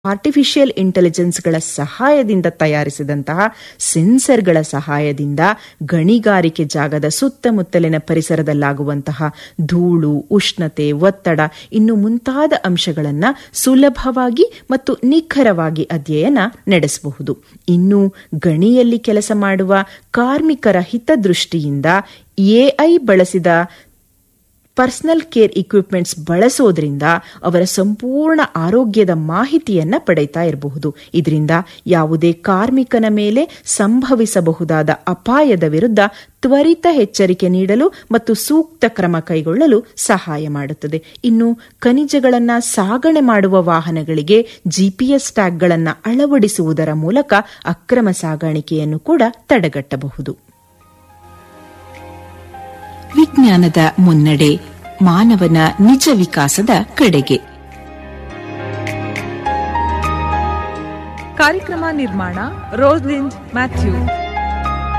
artificial ಇಂಟೆಲಿಜೆನ್ಸ್ಗಳ ಸಹಾಯದಿಂದ ತಯಾರಿಸಿದಂತಹ ಸೆನ್ಸರ್ಗಳ ಸಹಾಯದಿಂದ ಗಣಿಗಾರಿಕೆ ಜಾಗದ ಸುತ್ತಮುತ್ತಲಿನ ಪರಿಸರದಲ್ಲಾಗುವಂತಹ ಧೂಳು ಉಷ್ಣತೆ ಒತ್ತಡ ಇನ್ನು ಮುಂತಾದ ಅಂಶಗಳನ್ನು ಸುಲಭವಾಗಿ ಮತ್ತು ನಿಖರವಾಗಿ ಅಧ್ಯಯನ ನಡೆಸಬಹುದು ಇನ್ನು ಗಣಿಯಲ್ಲಿ ಕೆಲಸ ಮಾಡುವ ಕಾರ್ಮಿಕರ ಹಿತದೃಷ್ಟಿಯಿಂದ ಎಐ ಬಳಸಿದ ಪರ್ಸನಲ್ ಕೇರ್ ಇಕ್ವಿಪ್ಮೆಂಟ್ಸ್ ಬಳಸೋದ್ರಿಂದ ಅವರ ಸಂಪೂರ್ಣ ಆರೋಗ್ಯದ ಮಾಹಿತಿಯನ್ನ ಪಡೆಯುತ್ತಾ ಇರಬಹುದು ಇದರಿಂದ ಯಾವುದೇ ಕಾರ್ಮಿಕನ ಮೇಲೆ ಸಂಭವಿಸಬಹುದಾದ ಅಪಾಯದ ವಿರುದ್ಧ ತ್ವರಿತ ಎಚ್ಚರಿಕೆ ನೀಡಲು ಮತ್ತು ಸೂಕ್ತ ಕ್ರಮ ಕೈಗೊಳ್ಳಲು ಸಹಾಯ ಮಾಡುತ್ತದೆ ಇನ್ನು ಖನಿಜಗಳನ್ನು ಸಾಗಣೆ ಮಾಡುವ ವಾಹನಗಳಿಗೆ ಜಿಪಿಎಸ್ ಟ್ಯಾಗ್ಗಳನ್ನು ಅಳವಡಿಸುವುದರ ಮೂಲಕ ಅಕ್ರಮ ಸಾಗಾಣಿಕೆಯನ್ನು ಕೂಡ ತಡೆಗಟ್ಟಬಹುದು ವಿಜ್ಞಾನದ ಮುನ್ನಡೆ ಮಾನವನ ನಿಜ ವಿಕಾಸದ ಕಡೆಗೆ ಕಾರ್ಯಕ್ರಮ ನಿರ್ಮಾಣ ರೋಸ್ಲಿಂಡ್ ಮ್ಯಾಥ್ಯೂ